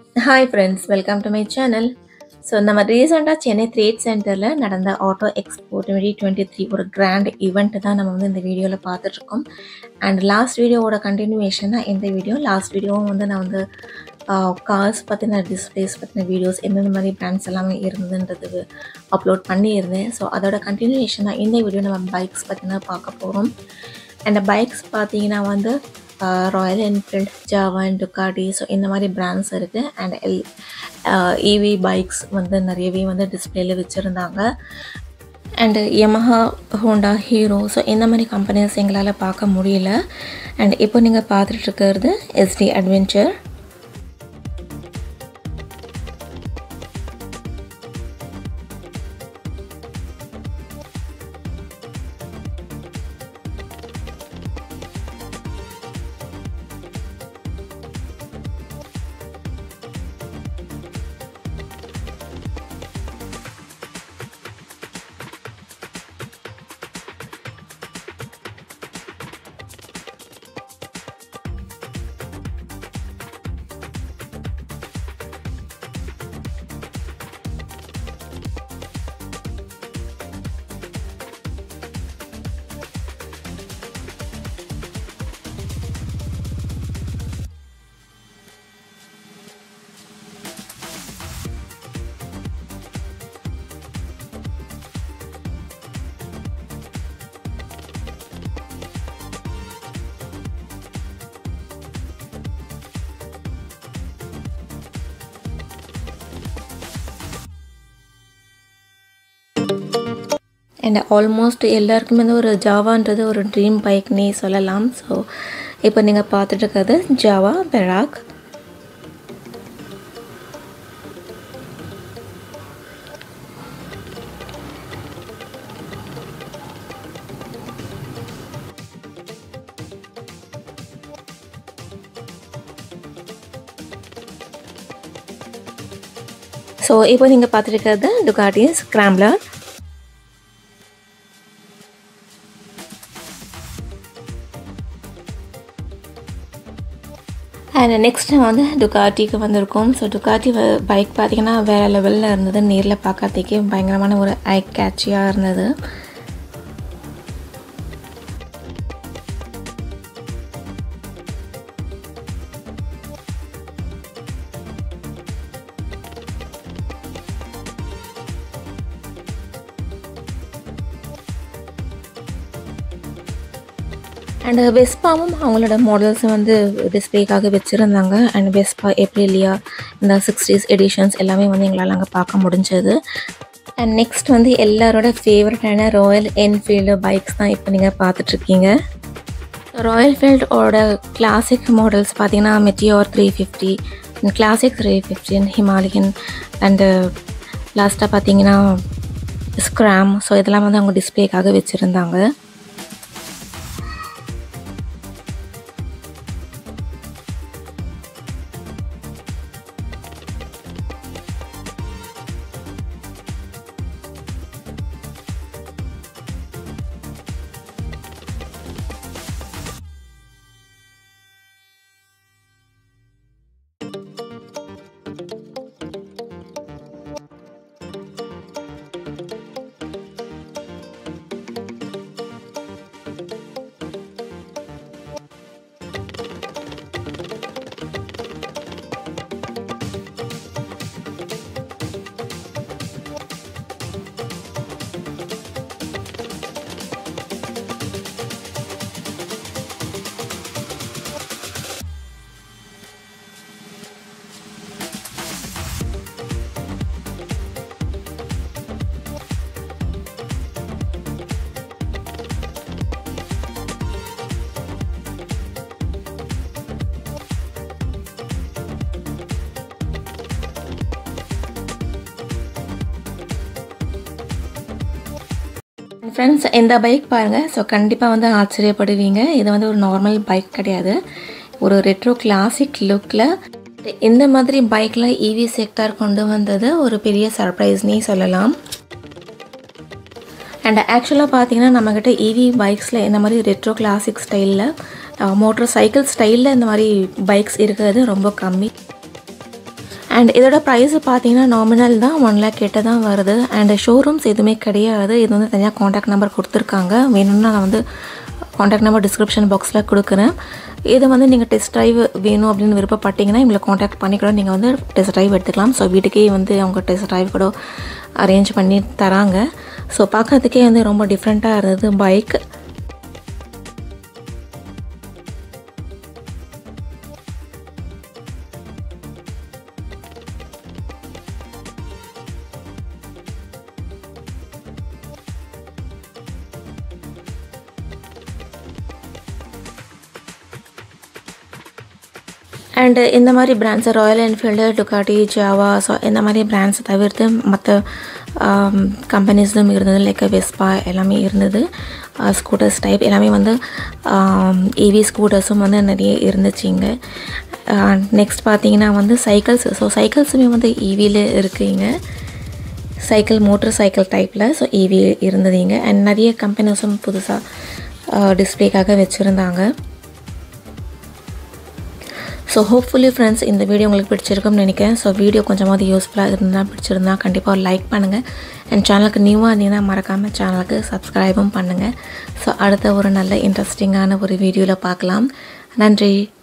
hi friends welcome to my channel so நம்ம ரீசெண்டாக Chennai trade சென்டரில் நடந்த auto expo twenty twenty three ஒரு கிராண்ட் ஈவெண்ட் தான் நம்ம வந்து இந்த வீடியோவில் பார்த்துட்ருக்கோம் அண்ட் லாஸ்ட் வீடியோவோட கண்டினியூவேஷன் தான் இந்த வீடியோ லாஸ்ட் வீடியோவும் வந்து நான் வந்து கார்ஸ் பற்றின டிஸ்பிளேஸ் பற்றின வீடியோஸ் எந்தெந்த மாதிரி பிராண்ட்ஸ் எல்லாமே இருந்ததுன்றது அப்லோட் பண்ணியிருந்தேன் ஸோ அதோட கண்டினியூவேஷன் தான் இந்த வீடியோ நம்ம பைக்ஸ் பற்றின பார்க்க போகிறோம் அண்ட் பைக்ஸ் பார்த்தீங்கன்னா வந்து ராயல் என்ஃபீல்ட் ஜாவன் டுக்காடி ஸோ இந்த மாதிரி பிராண்ட்ஸ் இருக்குது அண்ட் எல் இவி பைக்ஸ் வந்து நிறையவே வந்து டிஸ்பிளேல வச்சுருந்தாங்க and Yamaha Honda Hero so இந்த மாதிரி கம்பெனிஸ் எங்களால் பார்க்க முடியல அண்ட் இப்போ நீங்கள் பார்த்துட்டு இருக்கிறது எஸ்டி அட்வென்ச்சர் அண்ட் ஆல்மோஸ்ட் எல்லாருக்குமே வந்து ஒரு ஜாவான்றது ஒரு ட்ரீம் பைக்னே சொல்லலாம் ஸோ இப்போ நீங்கள் பார்த்துட்டு இருக்கிறது ஜாவா பெராக் ஸோ இப்போ நீங்கள் பார்த்துருக்கிறது டுகாட்டி ஸ்க்ராம்லர் அண்ட் நெக்ஸ்ட் வந்து டுகாட்டிக்கு வந்திருக்கோம் ஸோ டுகாட்டி பைக் பார்த்திங்கன்னா வேறு லெவலில் இருந்தது நேரில் பார்க்கறதுக்கே பயங்கரமான ஒரு ஐ கேட்சியாக இருந்தது அண்ட் வெஸ்பாவும் அவங்களோட மாடல்ஸை வந்து டிஸ்பிளேக்காக வச்சுருந்தாங்க அண்ட் வெஸ்பா எப்ரிலியா இந்த சிக்ஸ்டீஸ் எடிஷன்ஸ் எல்லாமே வந்து எங்களால் அங்கே பார்க்க முடிஞ்சது அண்ட் நெக்ஸ்ட் வந்து எல்லாரோட ஃபேவரட்டான ராயல் என்ஃபீல்டு பைக்ஸ் தான் இப்போ நீங்கள் பார்த்துட்ருக்கீங்க ராயல் ஃபீல்டோட கிளாசிக் மாடல்ஸ் பார்த்தீங்கன்னா Meteor three fifty Classic three ஃபிஃப்டின் ஹிமாலயன் அண்டு லாஸ்ட்டாக பார்த்தீங்கன்னா ஸ்க்ராம் ஸோ இதெல்லாம் வந்து அவங்க டிஸ்பிளேக்காக வச்சுருந்தாங்க ஃப்ரெண்ட்ஸ் இந்த பைக் பாருங்கள் ஸோ கண்டிப்பாக வந்து ஆச்சரியப்படுவீங்க இது வந்து ஒரு நார்மல் பைக் கிடையாது ஒரு ரெட்ரோ கிளாசிக் லுக்கில் இந்த மாதிரி பைக்கில் இவி செக்டார் கொண்டு வந்தது ஒரு பெரிய சர்ப்ரைஸ்னே சொல்லலாம் அண்ட் ஆக்சுவலாக பார்த்தீங்கன்னா நம்மக்கிட்ட இவி பைக்ஸில் இந்த மாதிரி ரெட்ரோ கிளாசிக் ஸ்டைலில் மோட்டர் சைக்கிள் ஸ்டைலில் இந்த மாதிரி பைக்ஸ் இருக்கிறது ரொம்ப கம்மி அண்ட் இதோட ப்ரைஸ் பார்த்தீங்கன்னா நாமினல் தான் ஒன் லேக் கிட்ட தான் வருது அண்ட் ஷோரூம்ஸ் எதுவுமே கிடையாது இது வந்து தனியாக காண்டாக்ட் நம்பர் கொடுத்துருக்காங்க வேணும்னா நான் வந்து காண்டாக்ட் நம்பர் டிஸ்கிரிப்ஷன் பாக்ஸில் கொடுக்குறேன் இது வந்து நீங்கள் டெஸ்ட் ட்ரைவ் வேணும் அப்படின்னு விருப்பப்பட்டீங்கன்னா எங்களை காண்டாக்ட் பண்ணி கூட நீங்கள் வந்து டெஸ்ட் ட்ரைவ் எடுத்துக்கலாம் ஸோ வீட்டுக்கே வந்து அவங்க டெஸ்ட் ட்ரைவ் கூட அரேஞ்ச் பண்ணி தராங்க ஸோ பார்க்கறதுக்கே வந்து ரொம்ப டிஃப்ரெண்ட்டாக இருந்தது பைக் அண்டு இந்த மாதிரி பிராண்ட்ஸை Royal Enfield Ducati Jawa so இந்த மாதிரி பிராண்ட்ஸை தவிர்த்து மற்ற கம்பெனிஸும் இருந்தது லைக் வெஸ்பா எல்லாமே இருந்தது ஸ்கூட்டர்ஸ் டைப் எல்லாமே வந்து ஏவி ஸ்கூட்டர்ஸும் வந்து நிறைய இருந்துச்சுங்க நெக்ஸ்ட் பார்த்தீங்கன்னா வந்து சைக்கிள்ஸ் ஸோ சைக்கிள்ஸுமே வந்து ஈவியில் இருக்குங்க சைக்கிள் மோட்டர் சைக்கிள் டைப்பில் ஸோ ஈவி இருந்ததுங்க அண்ட் நிறைய கம்பெனிஸும் புதுசாக டிஸ்பிளேக்காக வச்சுருந்தாங்க ஸோ ஹோப்ஃபுல்லி ஃப்ரெண்ட்ஸ் இந்த வீடியோ உங்களுக்கு பிடிச்சிருக்கும்னு நினைக்கிறேன் ஸோ வீடியோ கொஞ்சமாவது யூஸ்ஃபுல்லாக இருந்தால் பிடிச்சிருந்தா கண்டிப்பாக ஒரு லைக் பண்ணுங்கள் என் சேனலுக்கு நியூவாக இருந்தீங்கன்னா மறக்காமல் சேனலுக்கு சப்ஸ்கிரைபும் பண்ணுங்கள் ஸோ அடுத்த ஒரு நல்ல இன்ட்ரெஸ்டிங்கான ஒரு வீடியோவில் பார்க்கலாம் நன்றி